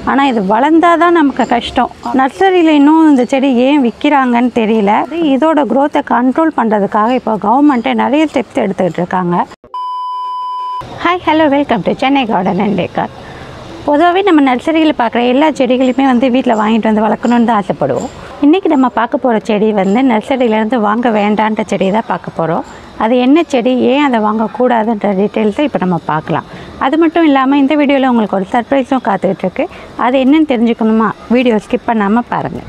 ஆனால் இது வளர்ந்தால் தான் நமக்கு கஷ்டம் நர்சரியில் இன்னும் இந்த செடி ஏன் விற்கிறாங்கன்னு தெரியல இதோட growth-அ கண்ட்ரோல் பண்ணுறதுக்காக இப்போ கவர்மெண்ட்டே நிறைய ஸ்டெப்ஸ் எடுத்துக்கிட்டு இருக்காங்க hi hello welcome to Chennai garden and decor பொதுவாகவே நம்ம நர்சரியில் பார்க்குற எல்லா செடிகளுமே வந்து வீட்டில் வாங்கிட்டு வந்து வளர்க்கணுன்னு தான் ஆசைப்படுவோம் இன்றைக்கி நம்ம பார்க்க போகிற செடி வந்து நர்சரியிலேருந்து வாங்க வேண்டான்ற செடி தான் பார்க்க போகிறோம் அது என்ன செடி ஏன் அதை வாங்கக்கூடாதுன்ற டீட்டெயில்ஸை இப்போ நம்ம பார்க்கலாம் அது மட்டும் இல்லாமல் இந்த வீடியோவில் உங்களுக்கு ஒரு சர்ப்ரைஸும் காத்துக்கிட்டு இருக்கு அது என்னன்னு தெரிஞ்சுக்கணுமா வீடியோ ஸ்கிப் பண்ணாமல் பாருங்கள்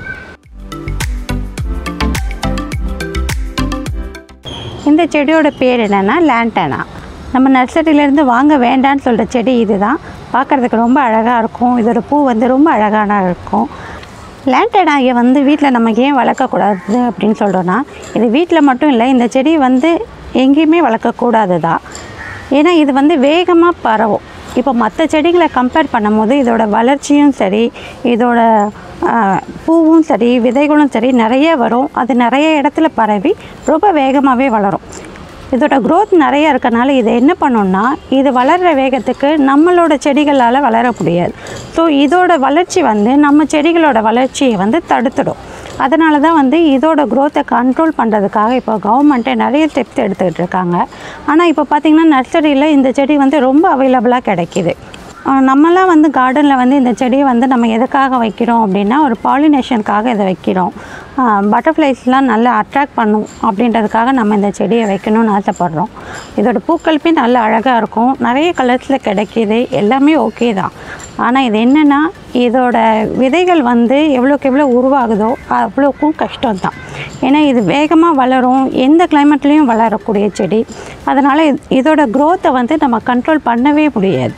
இந்த செடியோட பேர் என்னென்னா லேண்டனா நம்ம நர்சரியிலேருந்து வாங்க வேண்டான்னு சொல்கிற செடி இதுதான் பார்க்குறதுக்கு ரொம்ப அழகாக இருக்கும் இதோட பூ வந்து ரொம்ப அழகான இருக்கும் லேண்டனாயை வந்து வீட்டில் நம்ம ஏன் வளர்க்கக்கூடாது அப்படின்னு சொல்கிறோன்னா இது வீட்டில் மட்டும் இல்லை இந்த செடி வந்து எங்கேயுமே வளர்க்கக்கூடாது தான் ஏன்னா இது வந்து வேகமாக பரவும் இப்போ மற்ற செடிகளை கம்பேர் பண்ணும்போது இதோட வளர்ச்சியும் சரி இதோட ஆஹ், பூவும் சரி விதைகளும் சரி நிறைய வரும் அது நிறைய இடத்துல பரவி ரொம்ப வேகமாகவே வளரும் இதோட growth நிறைய இருக்கனால இதை என்ன பண்ணோம்னா இது வளர்கிற வேகத்துக்கு நம்மளோட செடிகளால் வளர முடியாது ஸோ இதோட வளர்ச்சி வந்து நம்ம செடிகளோட வளர்ச்சியை வந்து தடுத்துடும் அதனால தான் வந்து இதோட growth-அ கண்ட்ரோல் பண்ணுறதுக்காக இப்போ கவர்மெண்ட்டே நிறைய ஸ்டெப்ஸ் எடுத்துக்கிட்டு இருக்காங்க ஆனால் இப்போ பார்த்திங்கன்னா நர்சரியில் இந்த செடி வந்து ரொம்ப அவைலபிளாக கிடைக்கிது ஆஹ் நம்மலாம் வந்து கார்டனில் வந்து இந்த செடியை வந்து நம்ம எதுக்காக வைக்கிறோம் அப்படின்னா ஒரு பாலினேஷனுக்காக இதை வைக்கிறோம் பட்டர்ஃப்ளைஸ்லாம் நல்லா அட்ராக்ட் பண்ணும் அப்படின்றதுக்காக நம்ம இந்த செடியை வைக்கணும்னு ஆசைப்பட்றோம் இதோட பூக்களுமே நல்ல அழகாக இருக்கும் நிறைய கலர்ஸில் கிடைக்கிது எல்லாமே ஓகே தான் ஆனால் இது என்னென்னா இதோட விதைகள் வந்து எவ்வளோக்கு எவ்வளோ உருவாகுதோ அவ்வளோக்கும் கஷ்டம்தான் ஏன்னா இது வேகமாக வளரும் எந்த கிளைமேட்லேயும் வளரக்கூடிய செடி அதனால் இதோட growth-அ வந்து நம்ம கண்ட்ரோல் பண்ணவே முடியாது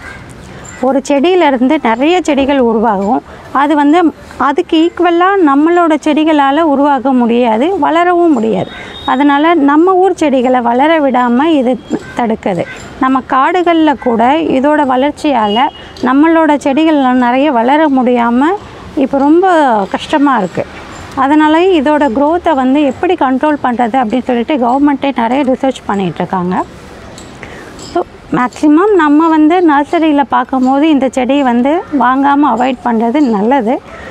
ஒரு செடியிலேருந்து நிறைய செடிகள் உருவாகும் அது வந்து அதுக்கு ஈக்குவலாக நம்மளோட செடிகளால் உருவாக முடியாது வளரவும் முடியாது அதனால் நம்ம ஊர் செடிகளை வளர விடாமல் இது தடுக்குது நம்ம காடுகளில் கூட இதோட வளர்ச்சியால் நம்மளோட செடிகள் நிறைய வளர முடியாமல் இப்போ ரொம்ப கஷ்டமாக இருக்குது அதனால இதோட growth-அ வந்து எப்படி கண்ட்ரோல் பண்ணுறது அப்படின்னு சொல்லிட்டு கவர்மெண்ட்டே நிறைய ரிசர்ச் பண்ணிகிட்ருக்காங்க ஸோ மேக்ஸிமம் நம்ம வந்து நர்சரியில் பார்க்கும்போது இந்த செடியை வந்து வாங்காமல் அவாய்ட் பண்ணுறது நல்லது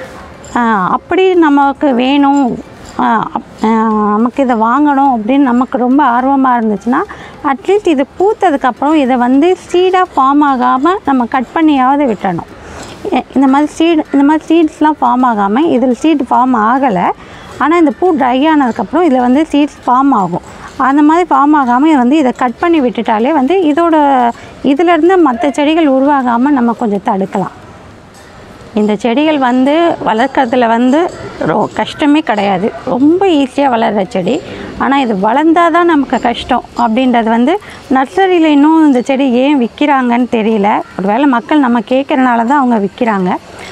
ஆஹ் அப்படி நமக்கு வேணும் ஆஹ் அப்- ஆஹ் நமக்கு இதை வாங்கணும் அப்படின்னு நமக்கு ரொம்ப ஆர்வமாக இருந்துச்சுன்னா அட்லீஸ்ட் இது பூத்ததுக்கப்புறம் இதை வந்து சீடாக ஃபார்ம் ஆகாமல் நம்ம கட் பண்ணியாவது விட்டணும் எ- இந்த மாதிரி சீட் இந்த மாதிரி சீட்ஸ்லாம் ஃபார்ம் ஆகாமல் இதில் சீட் ஃபார்ம் ஆகலை ஆனால் இந்த பூ ட்ரை ஆனதுக்கப்புறம் இதில் வந்து சீட்ஸ் ஃபார்ம் ஆகும் அந்த மாதிரி ஃபார்ம் ஆகாமல் வந்து இதை கட் பண்ணி விட்டுட்டாலே வந்து இதோட இதிலேருந்து மற்ற செடிகள் உருவாகாமல் நம்ம கொஞ்சம் தடுக்கலாம் இந்த செடிகள் வந்து வளர்க்குறதுல வந்து ரொ கஷ்டமே கிடையாது ரொம்ப ஈஸியாக வளர்கிற செடி ஆனால் இது வளர்ந்தால் தான் நமக்கு கஷ்டம் அப்படின்றது வந்து நர்சரியில் இன்னும் இந்த செடி ஏன் விற்கிறாங்கன்னு தெரியல ஒருவேளை மக்கள் நம்ம கேட்குறனால தான் அவங்க விற்கிறாங்க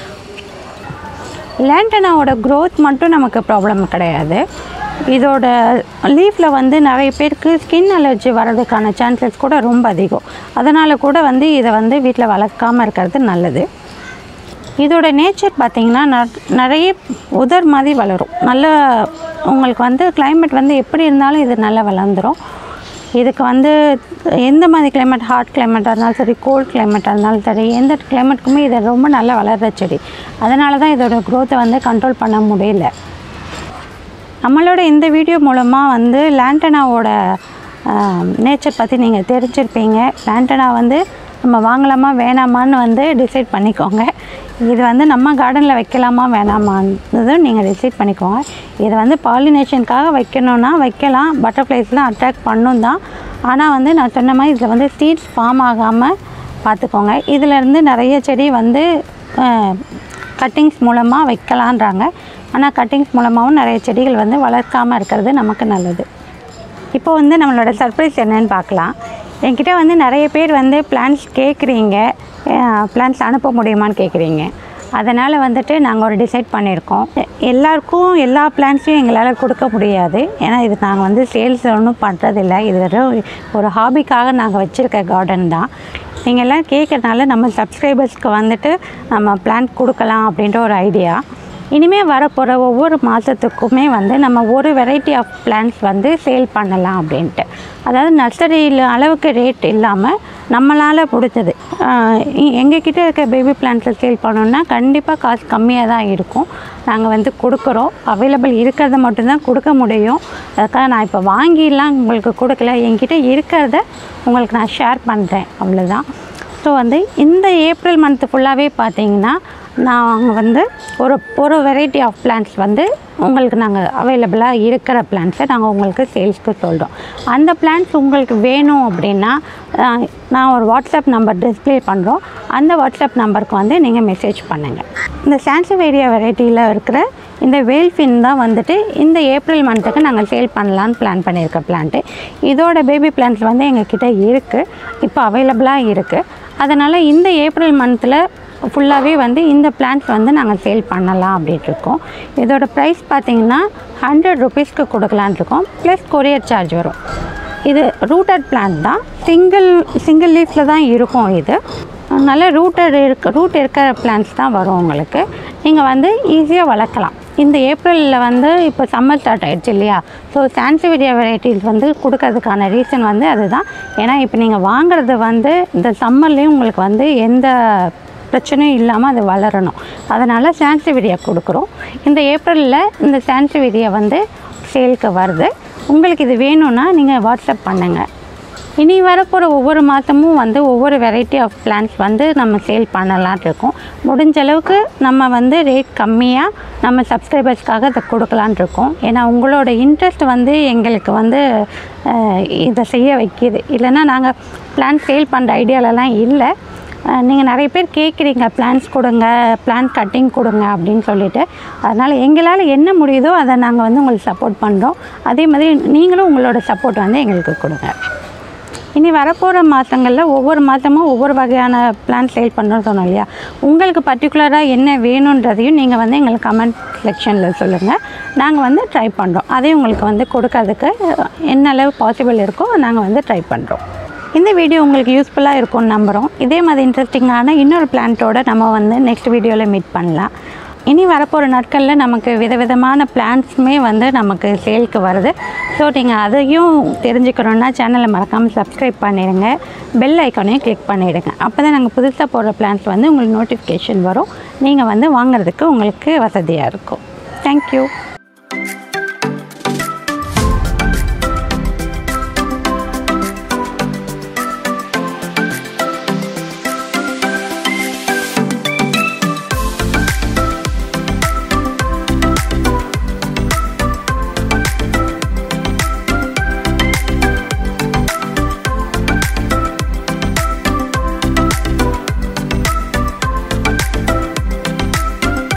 லேண்டனாவோட growth மட்டும் நமக்கு ப்ராப்ளம் கிடையாது இதோட லீஃப்பில் வந்து நிறைய பேருக்கு ஸ்கின் அலர்ஜி வர்றதுக்கான சான்சஸ் கூட ரொம்ப அதிகம் அதனால் கூட வந்து இதை வந்து வீட்டில் வளர்க்காமல் இருக்கிறது நல்லது இதோட நேச்சர் பார்த்திங்கன்னா ந- நிறைய உதர் மாதிரி வளரும் நல்ல உங்களுக்கு வந்து climate வந்து எப்படி இருந்தாலும் இது நல்லா வளர்ந்துரும் இதுக்கு வந்து எந்த மாதிரி climate ஹாட் கிளைமேட்டாக இருந்தாலும் சரி கோல்ட் கிளைமேட்டாக இருந்தாலும் சரி எந்த கிளைமேட்டுக்குமே இது ரொம்ப நல்லா வளர்கிற செடி அதனால தான் இதோட growth-அ வந்து கண்ட்ரோல் பண்ண முடியல நம்மளோட இந்த வீடியோ மூலமாக வந்து லேண்டனாவோட நேச்சர் பற்றி நீங்கள் தெரிஞ்சிருப்பீங்க லேண்டனா வந்து நம்ம வாங்கலாமா வேணாமான்னு வந்து டிசைட் பண்ணிக்கோங்க இது வந்து நம்ம கார்டனில் வைக்கலாமா வேணாமான்றதும் நீங்கள் டிசைட் பண்ணிக்கோங்க இது வந்து பாலினேஷனுக்காக வைக்கணும்னா வைக்கலாம் பட்டர்ஃப்ளைஸ்லாம் அட்ராக்ட் பண்ணும் தான் ஆனால் வந்து நான் சொன்ன மாதிரி இதில் வந்து சீட்ஸ் ஃபார்ம் ஆகாமல் பார்த்துக்கோங்க இதிலேருந்து நிறைய செடி வந்து கட்டிங்ஸ் மூலமாக வைக்கலான்றாங்க ஆனால் கட்டிங்ஸ் மூலமாகவும் நிறைய செடிகள் வந்து வளர்க்காமல் இருக்கிறது நமக்கு நல்லது இப்போ வந்து நம்மளோட சர்ப்ரைஸ் என்னன்னு பார்க்கலாம் என்கிட்ட வந்து நிறைய பேர் வந்து பிளான்ஸ் கேட்குறீங்க பிளான்ஸ் அனுப்ப முடியுமான்னு கேட்குறீங்க அதனால் வந்துட்டு நாங்கள் ஒரு டிசைட் பண்ணியிருக்கோம் எல்லாருக்கும் எல்லா பிளான்ஸையும் எங்களால் கொடுக்க முடியாது ஏன்னா இது நாங்கள் வந்து சேல்ஸ் ஒன்றும் பண்ணுறதில்ல இது வெறும் ஒரு ஹாபிக்காக நாங்கள் வச்சுருக்க கார்டன் தான் நீங்கள் எல்லாம் கேட்குறதுனால நம்ம சப்ஸ்கிரைபர்ஸ்க்கு வந்துட்டு நம்ம பிளான் கொடுக்கலாம் அப்படின்ற ஒரு ஐடியா இனிமேல் வரப்போகிற ஒவ்வொரு மாதத்துக்குமே வந்து நம்ம ஒரு வெரைட்டி ஆஃப் பிளான்ஸ் வந்து சேல் பண்ணலாம் அப்படின்ட்டு அதாவது நர்சரியில் அளவுக்கு ரேட் இல்லாமல் நம்மளால் பிடிச்சது எங்ககிட்ட இருக்க பேபி பிளான்ஸை சேல் பண்ணோம்னா கண்டிப்பாக காசு கம்மியாக தான் இருக்கும் நாங்கள் வந்து கொடுக்குறோம் அவைலபிள் இருக்கிறத மட்டும்தான் கொடுக்க முடியும் அதுக்காக நான் இப்போ வாங்கிலாம் உங்களுக்கு கொடுக்கல என்கிட்ட இருக்கிறத உங்களுக்கு நான் ஷேர் பண்ணுறேன் அவ்வளோதான் ஸோ வந்து இந்த ஏப்ரல் மந்த் ஃபுல்லாகவே பார்த்தீங்கன்னா நாங்கள் வந்து ஒரு ஒரு வெரைட்டி ஆஃப் பிளான்ஸ் வந்து உங்களுக்கு நாங்கள் அவைலபிளாக இருக்கிற பிளான்ஸை நாங்கள் உங்களுக்கு சேல்ஸ்க்கு சொல்கிறோம் அந்த பிளான்ஸ் உங்களுக்கு வேணும் அப்படின்னா ஆஹ், நான் ஒரு வாட்ஸ்அப் நம்பர் டிஸ்ப்ளே பண்ணுறோம் அந்த வாட்ஸ்அப் நம்பருக்கு வந்து நீங்கள் மெசேஜ் பண்ணுங்கள் இந்த சான்சிவேரியா வெரைட்டியில் இருக்கிற இந்த வேல்ஃபின் தான் வந்துட்டு இந்த ஏப்ரல் மந்த்துக்கு நாங்கள் சேல் பண்ணலான்னு பிளான் பண்ணியிருக்க பிளான்ட்டு இதோட பேபி பிளான்ஸ் வந்து எங்ககிட்ட இருக்குது இப்போ அவைலபிளாக இருக்குது அதனால் இந்த ஏப்ரல் மந்தில் ஃபுல்லாகவே வந்து இந்த பிளான்ஸ் வந்து நாங்கள் சேல் பண்ணலாம் அப்படின்ட்டு இருக்கோம் இதோட ப்ரைஸ் பார்த்தீங்கன்னா ஹண்ட்ரட் ருபீஸ்க்கு கொடுக்கலான் இருக்கோம் ப்ளஸ் கொரியர் சார்ஜ் வரும் இது ரூட்டட் பிளான் தான் சிங்கிள் சிங்கிள் லீஃபில் தான் இருக்கும் இது நல்ல ரூட்டட் இருக்க ரூட் இருக்கிற பிளான்ஸ் தான் வரும் உங்களுக்கு நீங்கள் வந்து ஈஸியாக வளர்க்கலாம் இந்த ஏப்ரலில் வந்து இப்போ சம்மர் ஸ்டார்ட் ஆயிடுச்சு இல்லையா ஸோ சான்சிவிடியா வெரைட்டிஸ் வந்து கொடுக்கறதுக்கான ரீசன் வந்து அதுதான் ஏன்னா இப்போ நீங்கள் வாங்குறது வந்து இந்த சம்மர்லேயும் உங்களுக்கு வந்து எந்த பிரச்சனையும் இல்லாமல் அது வளரணும் அதனால் சான்சிவிடியா கொடுக்குறோம் இந்த ஏப்ரலில் இந்த சான்சிவிடியா வந்து சேலுக்கு வருது உங்களுக்கு இது வேணும்னா நீங்கள் வாட்ஸ்அப் பண்ணுங்கள் இனி வரப்போகிற ஒவ்வொரு மாதமும் வந்து ஒவ்வொரு வெரைட்டி ஆஃப் பிளான்ஸ் வந்து நம்ம சேல் பண்ணலான் இருக்கோம் முடிஞ்ச அளவுக்கு நம்ம வந்து ரேட் கம்மியாக நம்ம சப்ஸ்கிரைபர்ஸ்க்காக இதை கொடுக்கலான் இருக்கோம் ஏன்னா உங்களோட இன்ட்ரெஸ்ட் வந்து எங்களுக்கு வந்து அஹ், இதை செய்ய வைக்கிது இல்லைன்னா நாங்கள் பிளான் சேல் பண்ணுற ஐடியாலலாம் இல்லை நீங்கள் நிறைய பேர் கேட்குறீங்க பிளான்ஸ் கொடுங்க பிளான் கட்டிங் கொடுங்க அப்படின்னு சொல்லிட்டு அதனால் எங்களால் என்ன முடியுதோ அதை நாங்கள் வந்து உங்களுக்கு சப்போர்ட் பண்ணுறோம் அதே மாதிரி நீங்களும் உங்களோட சப்போர்ட் வந்து எங்களுக்கு கொடுங்க இனி வரப்போகிற மாதங்களில் ஒவ்வொரு மாதமும் ஒவ்வொரு வகையான பிளான் சேல் பண்ணுறோம்னு சொன்னோம் இல்லையா உங்களுக்கு பர்டிகுலராக என்ன வேணுன்றதையும் நீங்கள் வந்து எங்களுக்கு கமெண்ட் செக்ஷனில் சொல்லுங்கள் நாங்கள் வந்து ட்ரை பண்ணுறோம் அதையும் உங்களுக்கு வந்து கொடுக்கறதுக்கு என்ன அளவு பாசிபிள் இருக்கோ நாங்கள் வந்து ட்ரை பண்ணுறோம் இந்த வீடியோ உங்களுக்கு யூஸ்ஃபுல்லாக இருக்கும்னு நம்புகிறோம் இதே மாதிரி இன்ட்ரெஸ்டிங்கான இன்னொரு பிளான்ட்டோட நம்ம வந்து நெக்ஸ்ட் வீடியோவில் மீட் பண்ணலாம் இனி வரப்போகிற நாட்களில் நமக்கு விதவிதமான பிளான்ஸுமே வந்து நமக்கு சேலுக்கு வருது ஸோ நீங்கள் அதையும் தெரிஞ்சுக்கணுன்னா சேனலை மறக்காமல் சப்ஸ்கிரைப் பண்ணிடுங்க பெல் ஐக்கானையும் கிளிக் பண்ணிவிடுங்க அப்போ தான் நாங்கள் புதுசாக போடுற பிளான்ஸ் வந்து உங்களுக்கு நோட்டிஃபிகேஷன் வரும் நீங்கள் வந்து வாங்குறதுக்கு உங்களுக்கு வசதியாக இருக்கும் தேங்க்யூ